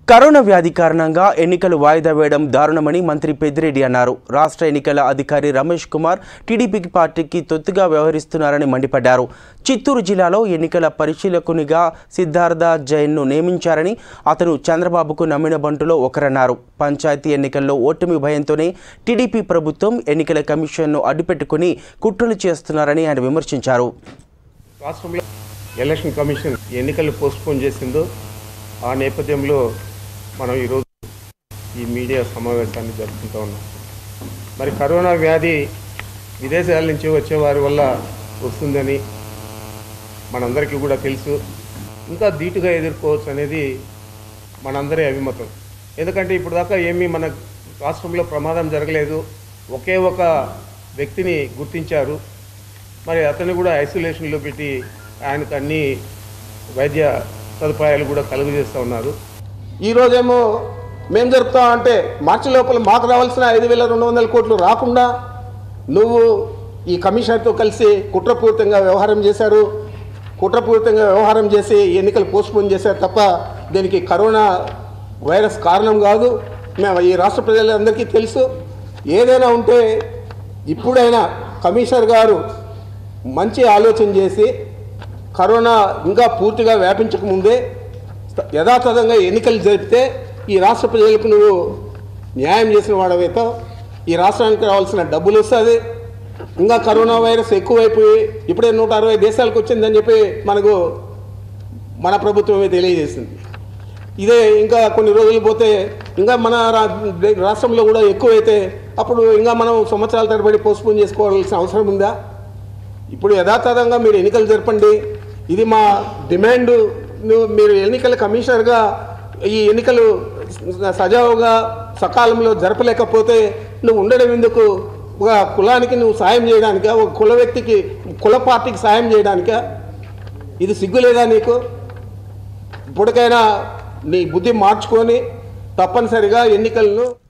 corona వ్యాధి కారణంగా ఎన్నికలు వాయిదా వేయడం దారుణమని మంత్రి పెద్దిరెడ్డి అన్నారు రాష్ట్ర ఎన్నికల అధికారి రమేష్ కుమార్ టీడీపీ పార్టీకి తొత్తుగా వ్యవహరిస్తున్నారని మండిపడ్డారు చిత్తూరు జిల్లాలో ఎన్నికల పరిశీలకునిగా సిద్ధార్థ జైన్ను నియమించారని అతను చంద్రబాబుకు నమ్మిన బంటులో ఒకరన్నారు పంచాయతీ ఎన్నికల్లో ఓటమి భయంతోనే టీడీపీ ప్రభుత్వం ఎన్నికల కమిషన్ను అడ్డుపెట్టుకుని కుట్రలు చేస్తున్నారని ఆయన విమర్శించారు రాష్ట్రంలో ఎలక్షన్ కమిషన్ ఎన్నికలు పోస్ట్పోన్ చేసిందో ఆ నేపథ్యంలో మనం ఈరోజు ఈ మీడియా సమావేశాన్ని జరుపుకుంటూ ఉన్నాం మరి కరోనా వ్యాధి విదేశాల నుంచి వచ్చే వారి వల్ల వస్తుందని మనందరికీ కూడా తెలుసు ఇంకా ధీటుగా ఎదుర్కోవచ్చు అనేది మనందరి అభిమతం ఎందుకంటే ఇప్పుడు దాకా ఏమీ మన రాష్ట్రంలో ప్రమాదం జరగలేదు ఒకే ఒక వ్యక్తిని గుర్తించారు మరి అతన్ని కూడా ఐసోలేషన్లో పెట్టి ఆయనకు అన్ని వైద్య సదుపాయాలు కూడా కలుగజేస్తూ ఉన్నారు ఈరోజేమో మేము జరుపుతాం అంటే మార్చి లోపల మాకు రావాల్సిన ఐదు వేల రెండు వందల కోట్లు రాకుండా నువ్వు ఈ కమిషనర్తో కలిసి కుట్రపూరితంగా వ్యవహారం చేశారు కుట్రపూరితంగా వ్యవహారం చేసి ఎన్నికలు పోస్ట్పోన్ చేశారు తప్ప దీనికి కరోనా వైరస్ కారణం కాదు మేము ఈ రాష్ట్ర ప్రజలందరికీ తెలుసు ఏదైనా ఉంటే ఇప్పుడైనా కమిషనర్ గారు మంచి ఆలోచన చేసి కరోనా ఇంకా పూర్తిగా వ్యాపించకముందే యథాతథంగా ఎన్నికలు జరిపితే ఈ రాష్ట్ర ప్రజలకు నువ్వు న్యాయం చేసిన వాడవైతే ఈ రాష్ట్రానికి రావాల్సిన డబ్బులు వస్తుంది ఇంకా కరోనా వైరస్ ఎక్కువైపోయి ఇప్పుడే నూట అరవై దేశాలకు వచ్చిందని చెప్పి మనకు మన ప్రభుత్వమే తెలియజేసింది ఇదే ఇంకా కొన్ని రోజులు పోతే ఇంకా మన రా- రాష్ట్రంలో కూడా ఎక్కువైతే అప్పుడు ఇంకా మనం సంవత్సరాల తరబడి పోస్ట్పోన్ చేసుకోవాల్సిన అవసరం ఉందా ఇప్పుడు యథాతథంగా మీరు ఎన్నికలు జరపండి ఇది మా డిమాండ్ నువ్వు మీరు ఎన్నికల కమిషనర్గా ఈ ఎన్నికలు సజావుగా సకాలంలో జరపలేకపోతే నువ్వు ఉండడం ఎందుకు ఒక కులానికి నువ్వు సాయం చేయడానికా ఒక కుల వ్యక్తికి కుల పార్టీకి సాయం చేయడానికా ఇది సిగ్గులేదా నీకు ఇప్పటికైనా నీ బుద్ధి మార్చుకొని తప్పనిసరిగా ఎన్నికలను